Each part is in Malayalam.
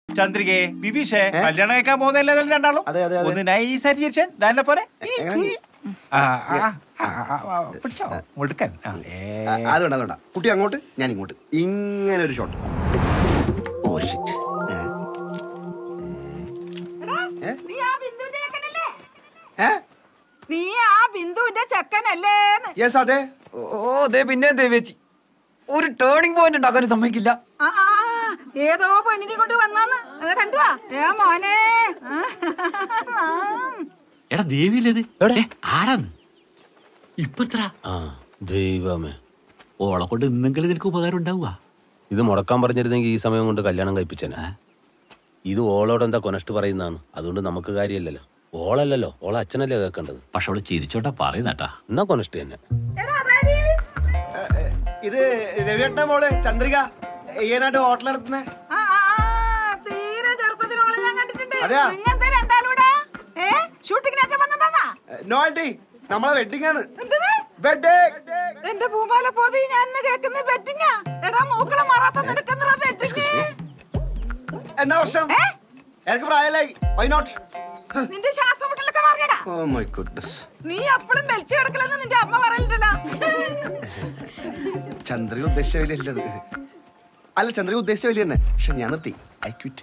ചന്ദ്രികേ ബിബീഷേ കല്യാണം കഴിക്കാൻ പോകുന്നല്ലേ രണ്ടാളും അതെ, അതെ, അതെ. ഒന്ന് നൈസായിട്ട് ചിരിച്ചാൻ ദാനെ പോലെ എങ്ങനെ? ആ, ആ, ആ, ആ, ആ, പിടിച്ചോ മുടുക്കൻ ആ, ഏ. ആ, അത് വേണ്ട അത് വേണ്ട കുട്ടി അങ്ങോട്ട് ഞാൻ ഇങ്ങോട്ട് ഇങ്ങനെ ഒരു ഷോട്ട് ഓ ഷിറ്റ് നീ ആ ബിന്ദുവിന്റെ ചെക്കനല്ലേ ഏ നീ ആ ബിന്ദുവിന്റെ ചെക്കനല്ലേന്ന് യെസ് അതെ ഓ അതെ പിന്നെ ദേവേച്ചി ഒരു ടേണിംഗ് പോയിന്റ് ഉണ്ടാക്കാനും സമ്മതിക്കില്ല ആ, ആ, ആ, ഏതോ പെണ്ണിനെ കൊണ്ട് വന്നാന്ന് അത് കണ്ടുവാ ഏ മോനെ ആ. എടാ ദേവിയില്ലത് ആരാന്ന് ഇപ്പത്ര ആ ദൈവമേ ഓളെ കൊണ്ട് ഇന്നെങ്കിലും നിനക്ക് ഉപകാരം ഉണ്ടാവുക ഇത് മുടക്കാൻ പറഞ്ഞിരുന്നെങ്കിൽ ഈ സമയം കൊണ്ട് കല്യാണം കഴിപ്പിച്ചനെ ഇത് ഓളോട് എന്താ കൊനഷ്ട് പറയുന്നതാണ് അതുകൊണ്ട് നമുക്ക് കാര്യമില്ലല്ലോ ഓളല്ലല്ലോ ഓളെ അച്ഛനല്ലേ കേൾക്കേണ്ടത് പക്ഷെ അവള് ചിരിച്ചോണ്ടാ പറയുന്നേട്ടാ എന്നാ കൊനഷ്ട് തന്നെ എടാ അതാര് ഇത് രവിയേട്ടന്റെ മോള് ചന്ദ്രിക ഏനായിട്ട് ഹോട്ടൽ നടത്തുന്നേ ആ, ആ, ആ, തീരെ ചെറുപ്പത്തിനോളെ ഞാൻ കണ്ടിട്ടുണ്ട് അതെയാ? നിങ്ങെന്താ രണ്ടാളൂടെ ഏ ഷൂട്ടിങ്ങിനൊക്കെ വന്നതാ നോ ആന്റി നമ്മളെ വെഡിങ് ആണ് എന്തത് വെഡിങ് എന്റെ ഭൂമാല പോതി ഞാൻ ഇന്ന് കേൾക്കുന്ന ബെറ്റിങ്ങാ എടാ മൂക്കളെ മാറാത്ത നിനക്കെന്താ ബെറ്റിങ് എന്നാ വർഷം ഏ? എനിക്ക് പ്രായമായി വൈ നോട്ട് നിന്റെ ശ്വാസം മുട്ടലൊക്കെ മാറിയടാ ഓ മൈ ഗുഡ്നസ് നീ അപ്പളും മെലിച്ചു കിടക്കില്ലെന്ന് നിന്റെ അമ്മ പറയലുണ്ടല്ലോ ചന്ദ്രിക ഉദ്ദേശിച്ച വലിയ അല്ലത് അല്ല ചന്ദ്രിക ഉദ്ദേശിച്ച വലിയ തന്നെ പക്ഷെ ഞാൻ നിർത്തി ഐ ക്വിറ്റ്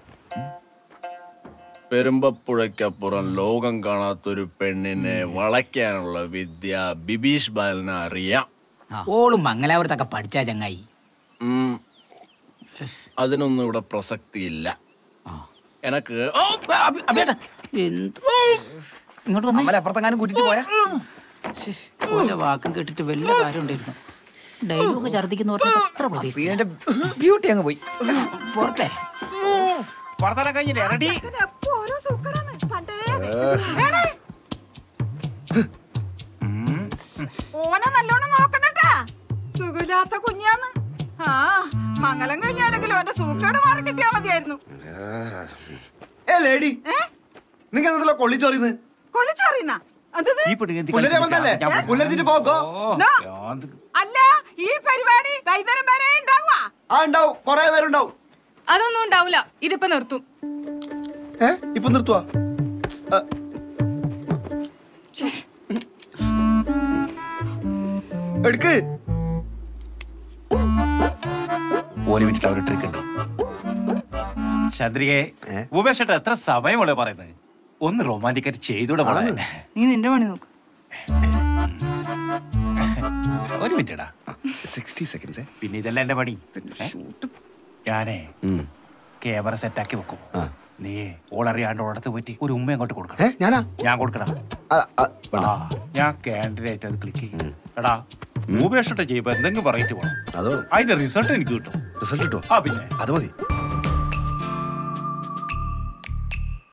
പെരുമ്പപ്പുഴയ്ക്കപ്പുറം ലോകം കാണാത്തൊരു പെണ്ണിനെ വളയ്ക്കാനുള്ള വിദ്യ ബിബീഷ് ബാലന് അറിയാം ഓളും മംഗലാപുരത്തൊക്കെ പഠിച്ച ചങ്ങായി ഉം. അതിനൊന്നും ഇവിടെ പ്രസക്തിയില്ല എനക്ക് ഓ, അബേട്ടാ എന്ത് ഇങ്ങോട്ട് വന്നേ അമ്മല അപ്പുറത്തെങ്ങാനും കൂട്ടിട്ട് പോയാ ഓന്റെ വാക്കും കേട്ടിട്ട് വല്ല കാര്യം ഉണ്ടായിരുന്നു ഡയലോഗ് ഛർദിക്കുന്ന പറഞ്ഞ അത്ര പ്രതീക്ഷ സീനിന്റെ ബ്യൂട്ടി അങ്ങ് പോയി പോരട്ടെ വർത്തമാനം കഴിഞ്ഞില്ലേ റെഡി അപ്പൊ ഓരോ സൂക്കടാണ് പണ്ടേ എടേ. ഓനെ നല്ലോണം നോക്കണട്ടാ സുഖമില്ലാത്ത കുഞ്ഞാന്ന് ആ മംഗലം കഴിഞ്ഞാലെങ്കിലും ഓന്റെ സൂക്കേട് മാറി കിട്ടിയാ മതിയായിരുന്നു ഏ ലേഡി ഏ നിങ്ങൾ എന്നല്ലോ കൊള്ളിച്ചോറിന്ന് കൊള്ളിച്ചറിയുന്ന അതത് ഈ പെണ്ണ് എന്ത് പുല്ലരെ വന്നല്ലേ ഞാൻ- പുല്ലരിച്ചിട്ട് പോകോ നോ. ഞാൻ- അല്ല ഈ പരിപാടി വൈകുന്നേരം വരെ ഉണ്ടാവുക ആ ഉണ്ടാവും കൊറേ പേരുണ്ടാവും അതൊന്നും ഉണ്ടാവില്ല ഇതിപ്പോ നിർത്തും ഏ ഇപ്പൊ നിർത്തുവാ ആ. എടുക്ക് ഒരു മിനിറ്റ് ഒരു ട്രിക്ക് ഉണ്ട് ചന്ദ്രികയെ ഉപേക്ഷട്ട് എത്ര സമയമുള്ള പറയുന്നത് ഒന്ന് റൊമാൻറ്റിക് ആയിട്ട് ചെയ്തൂടെ മോളെ നീ നിന്റെ പണി നോക്ക് ഒരു മിനിറ്റടാ സിക്സ്റ്റി സെക്കൻഡ്സ് പിന്നെ ഇതല്ല എന്റെ പണി ഏ? ഞാനേ ക്യാമറ സെറ്റാക്കി വെക്കും നീ ഓളറിയാണ്ട് ഓടത്ത് പോയിട്ട് ഒരു ഉമ്മ അങ്ങോട്ട് കൊടുക്കണം ഏ ഞാനാ ഞാൻ കൊടുക്കണം ആ, ആ, വേണ്ട. ആ, ഞാൻ കാൻഡിഡേറ്റ് അത് ക്ലിക്ക് ചെയ്യും എടാ ഉപേക്ഷിട്ട് ചെയ്യുമ്പോ എന്തെങ്കിലും പറയിട്ട് പോകണം അതോ അതിന്റെ റിസൾട്ട് എനിക്ക് കിട്ടും റിസൾട്ട് കിട്ടോ ആ പിന്നെ അത് മതി